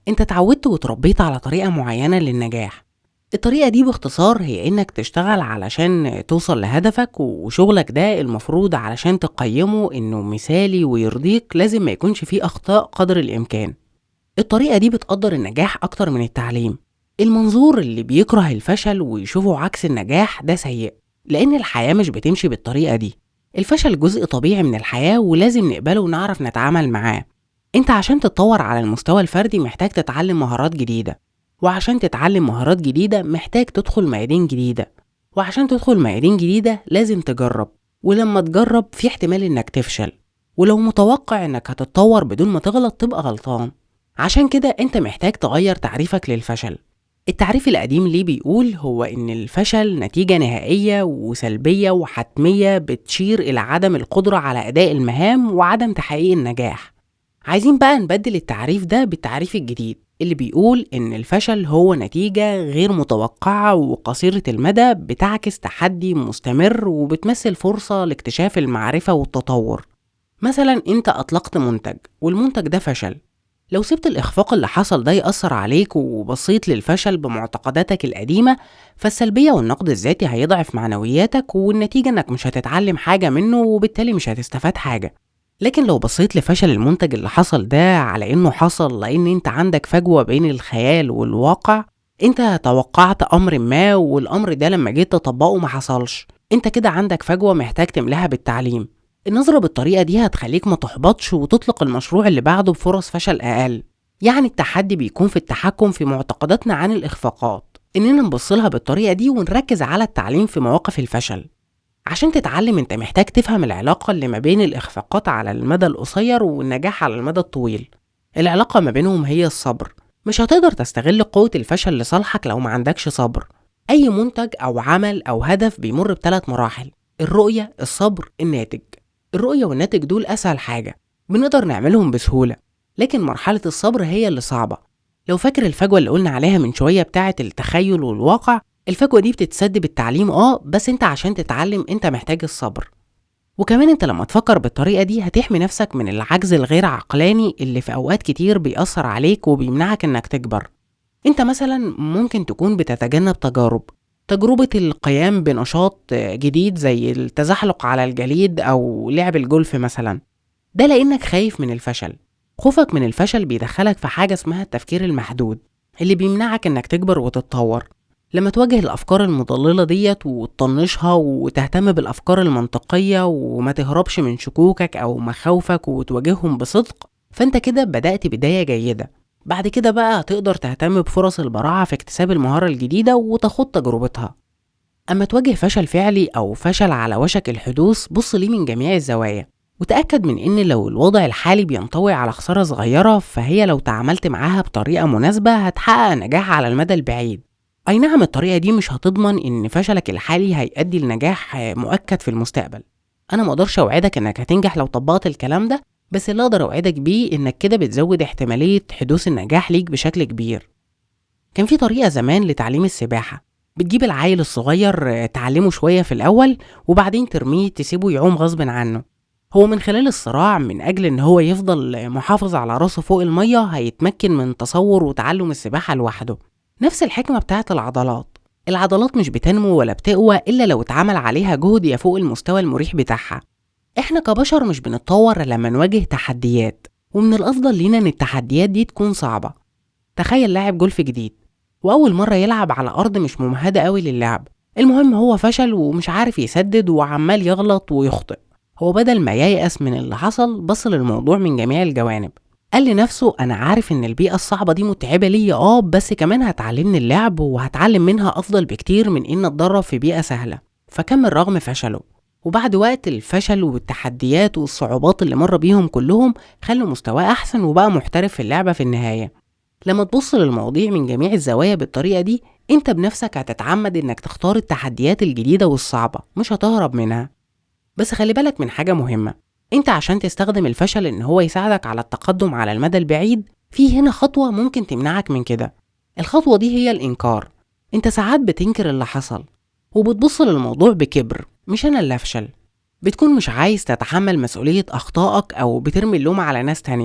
انت اتعودت وتربيت على طريقة معينة للنجاح الطريقة دي باختصار هي انك تشتغل علشان توصل لهدفك وشغلك ده المفروض علشان تقيمه انه مثالي ويرضيك لازم ما يكونش فيه اخطاء قدر الامكان الطريقة دي بتقدر النجاح اكتر من التعليم المنظور اللي بيكره الفشل ويشوفه عكس النجاح ده سيء لان الحياة مش بتمشي بالطريقة دي الفشل جزء طبيعي من الحياة ولازم نقبله ونعرف نتعامل معاه انت عشان تتطور على المستوى الفردي محتاج تتعلم مهارات جديدة وعشان تتعلم مهارات جديدة محتاج تدخل ميادين جديدة وعشان تدخل ميادين جديدة لازم تجرب ولما تجرب في احتمال انك تفشل ولو متوقع انك هتتطور بدون ما تغلط تبقى غلطان عشان كده انت محتاج تغير تعريفك للفشل التعريف القديم ليه بيقول هو إن الفشل نتيجة نهائية وسلبية وحتمية بتشير إلى عدم القدرة على أداء المهام وعدم تحقيق النجاح عايزين بقى نبدل التعريف ده بالتعريف الجديد اللي بيقول إن الفشل هو نتيجة غير متوقعة وقصيرة المدى بتعكس تحدي مستمر وبتمثل فرصة لاكتشاف المعرفة والتطور مثلا انت اطلقت منتج والمنتج ده فشل لو سبت الإخفاق اللي حصل ده يأثر عليك وبصيت للفشل بمعتقداتك القديمة فالسلبية والنقد الذاتي هيضعف معنوياتك والنتيجة إنك مش هتتعلم حاجة منه وبالتالي مش هتستفاد حاجة لكن لو بصيت لفشل المنتج اللي حصل ده على إنه حصل لأن أنت عندك فجوة بين الخيال والواقع أنت توقعت أمر ما والأمر ده لما جيت تطبقه ما حصلش أنت كده عندك فجوة محتاج تملاها بالتعليم النظرة بالطريقة دي هتخليك ما تحبطش وتطلق المشروع اللي بعده بفرص فشل أقل يعني التحدي بيكون في التحكم في معتقداتنا عن الإخفاقات إننا نبصلها بالطريقة دي ونركز على التعليم في مواقف الفشل عشان تتعلم انت محتاج تفهم العلاقة اللي ما بين الإخفاقات على المدى القصير والنجاح على المدى الطويل العلاقة ما بينهم هي الصبر مش هتقدر تستغل قوة الفشل لصالحك لو ما عندكش صبر أي منتج أو عمل أو هدف بيمر بثلاث مراحل الرؤية الصبر الناتج الرؤية والناتج دول أسهل حاجة بنقدر نعملهم بسهولة لكن مرحلة الصبر هي اللي صعبة لو فاكر الفجوة اللي قلنا عليها من شوية بتاعة التخيل والواقع الفجوة دي بتتسد بالتعليم اه بس انت عشان تتعلم انت محتاج الصبر وكمان انت لما تفكر بالطريقة دي هتحمي نفسك من العجز الغير عقلاني اللي في اوقات كتير بيأثر عليك وبيمنعك انك تكبر انت مثلا ممكن تكون بتتجنب تجارب تجربة القيام بنشاط جديد زي التزحلق على الجليد أو لعب الجولف مثلا ده لأنك خايف من الفشل خوفك من الفشل بيدخلك في حاجة اسمها التفكير المحدود اللي بيمنعك إنك تكبر وتتطور لما تواجه الأفكار المضللة ديت وتطنشها وتهتم بالأفكار المنطقية وما تهربش من شكوكك أو مخاوفك وتواجههم بصدق فأنت كده بدأت بداية جيدة بعد كده بقى هتقدر تهتم بفرص البراعة في اكتساب المهارة الجديدة وتخوض تجربتها أما تواجه فشل فعلي أو فشل على وشك الحدوث بص ليه من جميع الزوايا وتأكد من إن لو الوضع الحالي بينطوي على خسارة صغيرة فهي لو تعاملت معاها بطريقة مناسبة هتحقق نجاح على المدى البعيد أي نعم الطريقة دي مش هتضمن إن فشلك الحالي هيؤدي لنجاح مؤكد في المستقبل أنا مقدرش أوعدك إنك هتنجح لو طبقت الكلام ده بس اللي اقدر اوعدك بيه انك كده بتزود احتمالية حدوث النجاح ليك بشكل كبير كان في طريقة زمان لتعليم السباحة بتجيب العيل الصغير تعلمه شوية في الأول وبعدين ترميه تسيبه يعوم غصب عنه هو من خلال الصراع من أجل إن هو يفضل محافظ على راسه فوق المية هيتمكن من تصور وتعلم السباحة لوحده نفس الحكمة بتاعت العضلات العضلات مش بتنمو ولا بتقوى إلا لو اتعمل عليها جهد يفوق المستوى المريح بتاعها احنا كبشر مش بنتطور لما نواجه تحديات ومن الافضل لينا ان التحديات دي تكون صعبه تخيل لاعب جولف جديد واول مره يلعب على ارض مش ممهده قوي للعب المهم هو فشل ومش عارف يسدد وعمال يغلط ويخطئ هو بدل ما ييأس من اللي حصل بص للموضوع من جميع الجوانب قال لنفسه انا عارف ان البيئه الصعبه دي متعبه ليا اه بس كمان هتعلمني اللعب وهتعلم منها افضل بكتير من ان اتدرب في بيئه سهله فكمل رغم فشله وبعد وقت الفشل والتحديات والصعوبات اللي مر بيهم كلهم خلوا مستواه أحسن وبقى محترف في اللعبة في النهاية لما تبص للمواضيع من جميع الزوايا بالطريقة دي انت بنفسك هتتعمد انك تختار التحديات الجديدة والصعبة مش هتهرب منها بس خلي بالك من حاجة مهمة انت عشان تستخدم الفشل ان هو يساعدك على التقدم على المدى البعيد في هنا خطوة ممكن تمنعك من كده الخطوة دي هي الإنكار انت ساعات بتنكر اللي حصل وبتبص للموضوع بكبر مش أنا اللي أفشل بتكون مش عايز تتحمل مسؤولية أخطائك أو بترمي اللوم على ناس تانية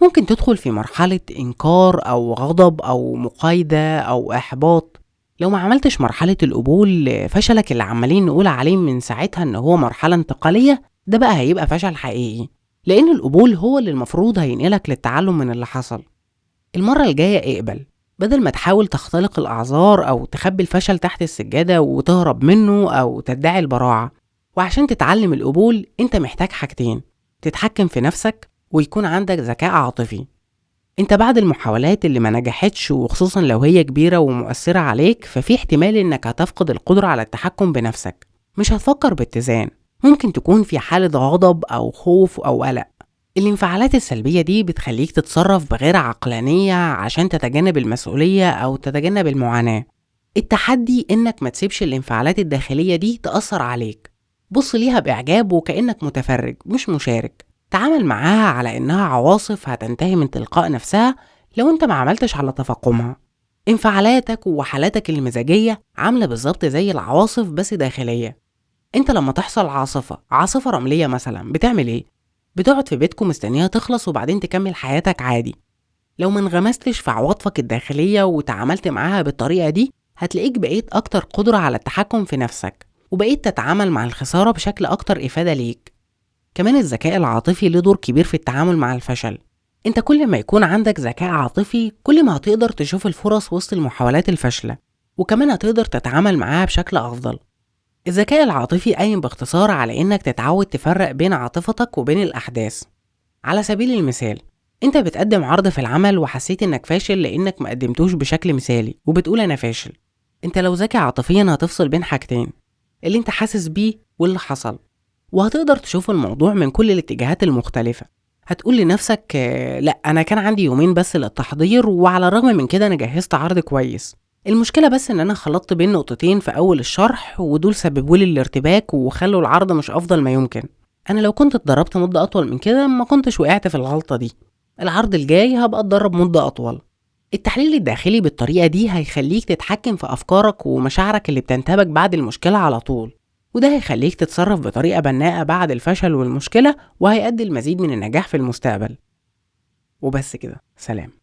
ممكن تدخل في مرحلة إنكار أو غضب أو مقايدة أو إحباط لو ما عملتش مرحلة القبول فشلك اللي عمالين نقول عليه من ساعتها إن هو مرحلة انتقالية ده بقى هيبقى فشل حقيقي لأن القبول هو اللي المفروض هينقلك للتعلم من اللي حصل المرة الجاية اقبل بدل ما تحاول تختلق الأعذار أو تخبي الفشل تحت السجادة وتهرب منه أو تدعي البراعة وعشان تتعلم القبول أنت محتاج حاجتين تتحكم في نفسك ويكون عندك ذكاء عاطفي انت بعد المحاولات اللي ما نجحتش وخصوصا لو هي كبيرة ومؤثرة عليك ففي احتمال انك هتفقد القدرة على التحكم بنفسك مش هتفكر باتزان ممكن تكون في حالة غضب أو خوف أو قلق الانفعالات السلبية دي بتخليك تتصرف بغير عقلانية عشان تتجنب المسؤولية أو تتجنب المعاناة التحدي إنك ما تسيبش الانفعالات الداخلية دي تأثر عليك بص ليها بإعجاب وكأنك متفرج مش مشارك تعامل معاها على إنها عواصف هتنتهي من تلقاء نفسها لو أنت ما عملتش على تفاقمها انفعالاتك وحالاتك المزاجية عاملة بالظبط زي العواصف بس داخلية انت لما تحصل عاصفة عاصفة رملية مثلا بتعمل ايه؟ بتقعد في بيتكم مستنيها تخلص وبعدين تكمل حياتك عادي لو ما انغمستش في عواطفك الداخلية وتعاملت معاها بالطريقة دي هتلاقيك بقيت أكتر قدرة على التحكم في نفسك وبقيت تتعامل مع الخسارة بشكل أكتر إفادة ليك كمان الذكاء العاطفي له دور كبير في التعامل مع الفشل انت كل ما يكون عندك ذكاء عاطفي كل ما هتقدر تشوف الفرص وسط المحاولات الفاشلة وكمان هتقدر تتعامل معاها بشكل أفضل الذكاء العاطفي قايم باختصار على إنك تتعود تفرق بين عاطفتك وبين الأحداث على سبيل المثال انت بتقدم عرض في العمل وحسيت انك فاشل لانك مقدمتوش بشكل مثالي وبتقول انا فاشل انت لو ذكي عاطفيا هتفصل بين حاجتين اللي انت حاسس بيه واللي حصل وهتقدر تشوف الموضوع من كل الاتجاهات المختلفة هتقول لنفسك آه، لا انا كان عندي يومين بس للتحضير وعلى الرغم من كده انا جهزت عرض كويس المشكلة بس ان انا خلطت بين نقطتين في اول الشرح ودول سببوا لي الارتباك وخلوا العرض مش افضل ما يمكن انا لو كنت اتدربت مدة اطول من كده ما كنتش وقعت في الغلطة دي العرض الجاي هبقى اتدرب مدة اطول التحليل الداخلي بالطريقة دي هيخليك تتحكم في افكارك ومشاعرك اللي بتنتابك بعد المشكلة على طول وده هيخليك تتصرف بطريقة بناءة بعد الفشل والمشكلة وهيؤدي المزيد من النجاح في المستقبل وبس كده سلام